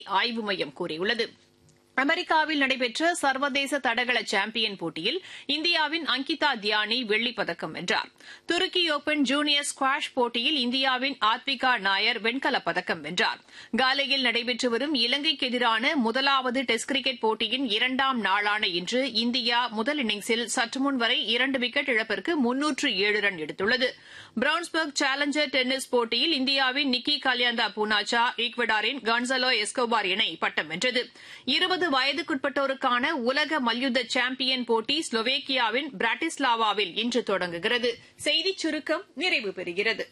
ஆய்வு மையம் கூறியுள்ளது அமெரிக்காவில் நடைபெற்ற சர்வதேச தடகள சாம்பியன் போட்டியில் இந்தியாவின் அங்கிதா தியானி வெள்ளிப் பதக்கம் வென்றார் துருக்கி ஒபன் ஜூனியர் ஸ்குவாஷ் போட்டியில் இந்தியாவின் ஆத்விகா நாயர் வெண்கலப் பதக்கம் வென்றார் காலையில் நடைபெற்று வரும் இலங்கைக்கு எதிரான முதலாவது டெஸ்ட் கிரிக்கெட் போட்டியின் இரண்டாம் நாளான இன்று இந்தியா முதல் இன்னிங்ஸில் சற்றுமுன் வரை இரண்டு விக்கெட் இழப்பிற்கு முன்னூற்று ஏழு ரன் எடுத்துள்ளது பிரவுன்ஸ்பர்க் சேலஞ்சர் டென்னிஸ் போட்டியில் இந்தியாவின் நிக்கி கல்யாண்டா பூனாச்சா ஈக்வடாரின் கான்சலோ எஸ்கோபார் இணை பட்டம் வென்றது இருபது வயதுக்குட்பட்டோருக்கான உலக மல்யுத்த சாம்பியன் போட்டி ஸ்லோவேக்கியாவின் பிராட்டிஸ்லாவாவில் இன்று தொடங்குகிறது செய்திச் சுருக்கம் நிறைவு பெறுகிறது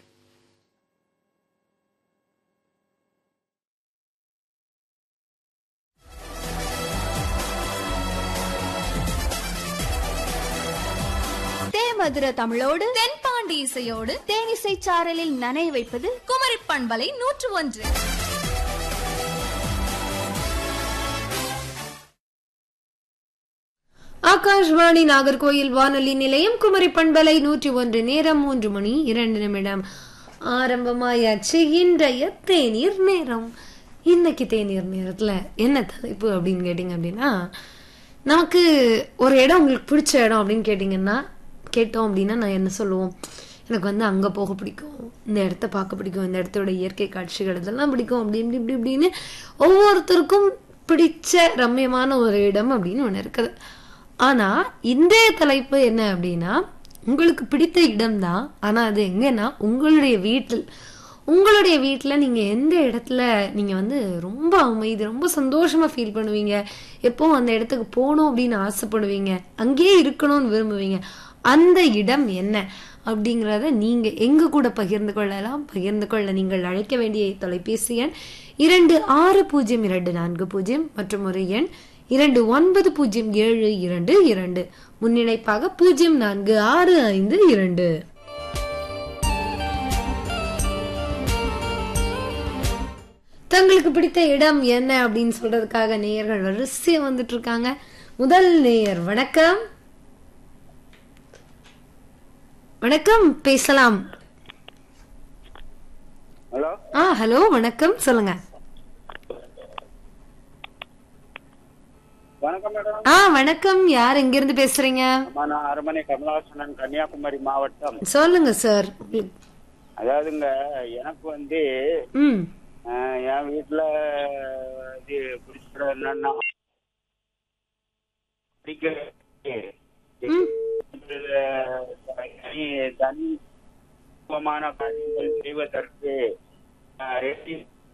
தேமதுர தமிழோடு தென்பாண்டி இசையோடு தேனிசை சாரலில் நனைய வைப்பது குமரி பண்பலை நூற்று ஒன்று ஆகாஷ்வாணி நாகர்கோயில் வானொலி நிலையம் குமரி பண்பலை நூற்றி ஒன்று நேரம் மூன்று மணி இரண்டு நிமிடம் ஆரம்பமாயாச்சு இன்றைய தேநீர் நேரம் இன்னைக்கு தேநீர் நேரத்துல என்ன தலைப்பு அப்படின்னு கேட்டிங்க அப்படின்னா நமக்கு ஒரு இடம் உங்களுக்கு பிடிச்ச இடம் அப்படின்னு கேட்டிங்கன்னா கேட்டோம் அப்படின்னா நான் என்ன சொல்லுவோம் எனக்கு வந்து அங்கே போக பிடிக்கும் இந்த இடத்த பார்க்க பிடிக்கும் இந்த இடத்தோட இயற்கை காட்சிகள் இதெல்லாம் பிடிக்கும் அப்படி இப்படி இப்படி இப்படின்னு ஒவ்வொருத்தருக்கும் பிடிச்ச ரம்யமான ஒரு இடம் அப்படின்னு ஒன்று இருக்குது ஆனால் இன்றைய தலைப்பு என்ன அப்படின்னா உங்களுக்கு பிடித்த இடம்தான் ஆனால் அது எங்கன்னா உங்களுடைய வீட்டில் உங்களுடைய வீட்டில் நீங்கள் எந்த இடத்துல நீங்கள் வந்து ரொம்ப அமைதி ரொம்ப சந்தோஷமாக ஃபீல் பண்ணுவீங்க எப்போ அந்த இடத்துக்கு போகணும் அப்படின்னு ஆசைப்படுவீங்க அங்கேயே இருக்கணும்னு விரும்புவீங்க அந்த இடம் என்ன அப்படிங்கிறத நீங்கள் எங்க கூட பகிர்ந்து கொள்ளலாம் பகிர்ந்து கொள்ள நீங்கள் அழைக்க வேண்டிய தொலைபேசி எண் இரண்டு ஆறு பூஜ்ஜியம் இரண்டு நான்கு பூஜ்ஜியம் மற்றும் ஒரு எண் இரண்டு ஒன்பது பூஜ்ஜியம் ஏழு இரண்டு இரண்டு முன்னிணைப்பாக பூஜ்ஜியம் நான்கு ஆறு ஐந்து இரண்டு தங்களுக்கு பிடித்த இடம் என்ன அப்படின்னு சொல்றதுக்காக நேயர்கள் வரிசையா வந்துட்டு இருக்காங்க முதல் நேயர் வணக்கம் வணக்கம் பேசலாம் ஹலோ ஆ ஹலோ வணக்கம் சொல்லுங்க வணக்கம் மேடம் ஆ வணக்கம் யார் எங்க இருந்து பேசுறீங்க அம்மா நான் அரண்மனை கமலாசனன் கன்னியாகுமரி மாவட்டம் சொல்லுங்க சார் அதாவதுங்க எனக்கு வந்து ம் அஹ், என் வீட்டுல இது பிடிச்ச என்னன்னா படிக்க ம் தனி தனித்துவமான காரியங்கள் செய்வதற்கு அஹ், ரெடி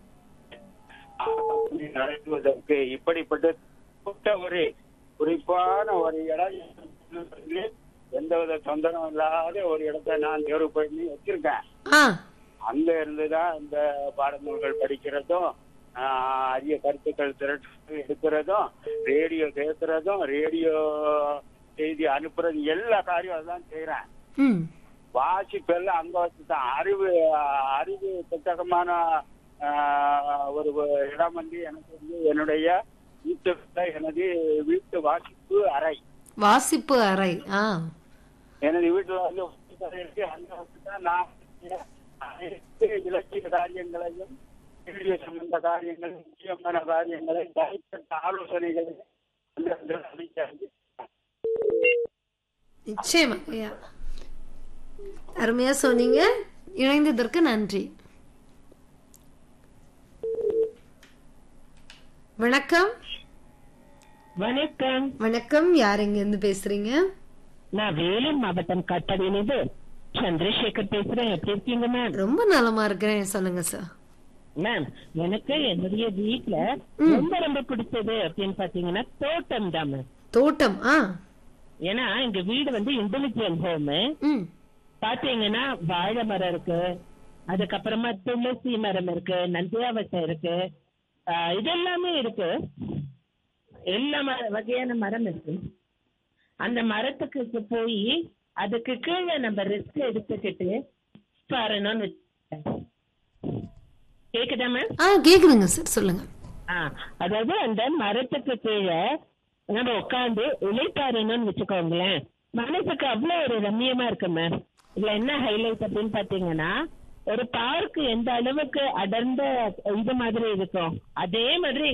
நடத்துவதற்கு இப்படிப்பட்ட குறிப்பிட்ட ஒரு குறிப்பான ஒரு இடம் வந்து எந்தவித தொந்தரவும் இல்லாத ஒரு இடத்தை நான் தேர்வு பண்ணி வச்சிருக்கேன் ஆ அங்க இருந்துதான் இந்த பாடநூல்கள் படிக்கிறதும் ஆஹ், அரிய கருத்துக்கள் திரட்டு எடுக்கிறதும் ரேடியோ கேட்கறதும் ரேடியோ செய்தி அனுப்புறது எல்லா காரியம் அதெல்லாம் செய்யறேன் ம் வாசிப்பெல்லாம் அங்க வச்சுதான் அறிவு அறிவு புத்தகமான ஆஹ், ஒரு இடம் வந்து எனக்கு வந்து என்னுடைய வீட்டு எனது வீட்டு வாசிப்பு அறை வாசிப்பு அறை ஆ எனது வீட்டுல வந்து வாசிப்பு இருக்கு அங்க வச்சுதான் நான் அனைத்து இலக்கிய காரியங்களையும் வீடியோ சம்பந்த காரியங்கள் முக்கியமான காரியங்களை தனிப்பட்ட ஆலோசனைகளை அந்த இடத்துல அமைச்சாங்க நிச்சயமா ஐயா அருமையா சொன்னீங்க இணைந்ததற்கு நன்றி வணக்கம் வணக்கம் வணக்கம் யார் எங்க இருந்து பேசுறீங்க நான் வேலூர் மாவட்டம் கட்டடியிலிருந்து சந்திரசேகர் பேசுறேன் எப்படி இருக்கீங்க மேம் ரொம்ப நலமா இருக்கிறேன் சொல்லுங்க சார் மேம் எனக்கு என்னுடைய வீட்ல ரொம்ப ரொம்ப பிடிச்சது அப்படின்னு பாத்தீங்கன்னா தோட்டம் தான் மேம் தோட்டம் ஆ ஏன்னா எங்க வீடு வந்து இண்டிவிஜுவல் ஹோம் ம் பாத்தீங்கன்னா வாழை மரம் இருக்கு அதுக்கப்புறமா துளசி மரம் இருக்கு நந்தியாவட்டை இருக்கு ஆஹ் இது எல்லாமே இருக்கு எல்லா மர- வகையான மரம் இருக்கு அந்த மரத்துக்கு போய் அதுக்கு கீழே நம்ம ரிஸ்க் எடுத்துக்கிட்டு பாருன்னு வச்சுக்கோங்க. கேக்குதா மேம் ஆ கேக்குதுங்க சார் சொல்லுங்க ஆ, அதாவது அந்த மரத்துக்கு கீழே நம்ம உட்காந்து இலைப்பாறணும்னு வச்சுக்கோங்களேன் மனசுக்கு அவ்வளவு ஒரு ரம்மியமா இருக்கு மேம் இதுல என்ன ஹைலைட் அப்படின்னு பாத்தீங்கன்னா ஒரு பார்க் எந்த அளவுக்கு அடர்ந்த இது மாதிரி இருக்கும் அதே மாதிரி